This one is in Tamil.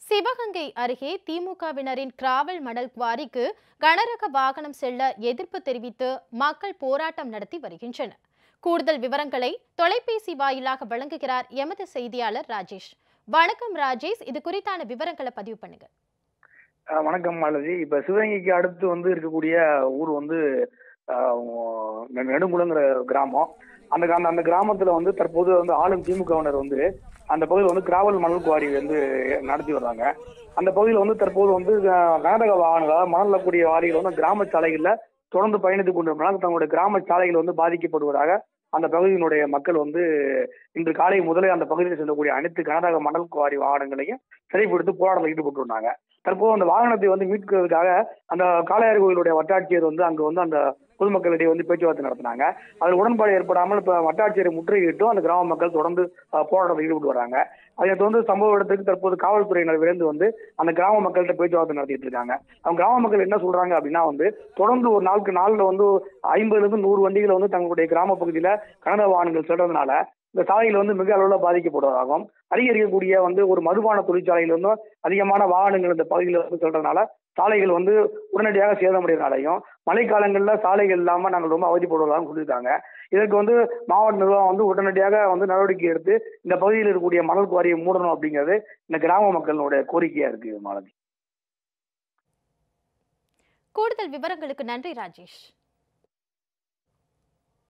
சிவகங்கை அருகே திமுகவினரின் கிராவல் மணல் குவாரிக்கு கனரக வாகனம் செல்ல எதிர்ப்பு தெரிவித்து மக்கள் போராட்டம் நடத்தி வருகின்றனர் கூடுதல் விவரங்களை தொலைபேசி வாயிலாக வழங்குகிறார் எமது செய்தியாளர் ராஜேஷ் வணக்கம் ராஜேஷ் இது குறித்தான விவரங்களை பதிவு பண்ணுங்க அஹ் வணக்கம் மாலதி இப்ப சிவகங்கைக்கு அடுத்து வந்து இருக்கக்கூடிய ஊர் வந்து அஹ், நெ- நெடுங்குளங்கிற கிராமம் அந்த அந்த அந்த கிராமத்துல வந்து தற்போது வந்து ஆளும் திமுகவினர் வந்து அந்த பகுதியில் வந்து கிராவல் மணல் குவாரி வந்து நடத்தி வர்றாங்க அந்த பகுதியில் வந்து தற்போது வந்து அஹ், கனரக வாகனங்களால் மணல் வரக்கூடிய வாரிகள் வந்து கிராம சாலைகள்ல தொடர்ந்து பயணித்துக் கொண்டிருப்பதால் தங்களுடைய கிராம சாலைகள் வந்து பாதிக்கப்படுவதாக அந்த பகுதியினுடைய மக்கள் வந்து இன்று காலை முதலே அந்த பகுதியில் செல்லக்கூடிய அனைத்து கனரக மணல் குவாரி வாகனங்களையும் சிறைப்பிடித்து போராட்டத்தில் ஈடுபட்டு வந்தாங்க தற்போது அந்த வாகனத்தை வந்து மீட்கிறதுக்காக அந்த காளையார் கோயிலுடைய வட்டாட்சியர் வந்து அங்க வந்து அந்த பொதுமக்களிடையே வந்து பேச்சுவார்த்தை நடத்தினாங்க அதில் உடன்பாடு ஏற்படாமல் இப்ப வட்டாட்சியரை முற்றுகையிட்டும் அந்த கிராம மக்கள் தொடர்ந்து அஹ், போராட்டத்தில் ஈடுபட்டு வராங்க அதை தொடர்ந்து சம்பவ இடத்துக்கு தற்போது காவல்துறையினர் விரைந்து வந்து அந்த கிராம மக்கள்கிட்ட பேச்சுவார்த்தை நடத்திட்டு இருக்காங்க அவங்க கிராம மக்கள் என்ன சொல்றாங்க அப்படின்னா வந்து தொடர்ந்து ஒரு நாளுக்கு நாள்ல வந்து ஐம்பதுல இருந்து நூறு வண்டிகளை வந்து தங்களுடைய கிராம பகுதியில கனரக வாகனங்கள் செல்றதுனால இந்த சாலைகள் வந்து மிக அளவில் பாதிக்கப்படுவதாகவும் அருகே இருக்கக்கூடிய வந்து ஒரு மதுபான தொழிற்சாலையில் வந்து அதிகமான வாகனங்கள் இந்த பகுதியில் வந்து செல்றதுனால சாலைகள் வந்து உடனடியாக சேதமடைறதுனாலையும் மழைக்காலங்களில் சாலைகள் இல்லாமல் நாங்கள் ரொம்ப அவதிப்படுவதாகவும் சொல்லியிருக்காங்க இதற்கு வந்து மாவட்ட நிர்வாகம் வந்து உடனடியாக வந்து நடவடிக்கை எடுத்து இந்த பகுதியில் இருக்கக்கூடிய மணல் குவாரியை மூடணும் அப்படிங்கிறது இந்த கிராம மக்களுடைய கோரிக்கையா இருக்கு மாலதி கூடுதல் விவரங்களுக்கு நன்றி ராஜேஷ்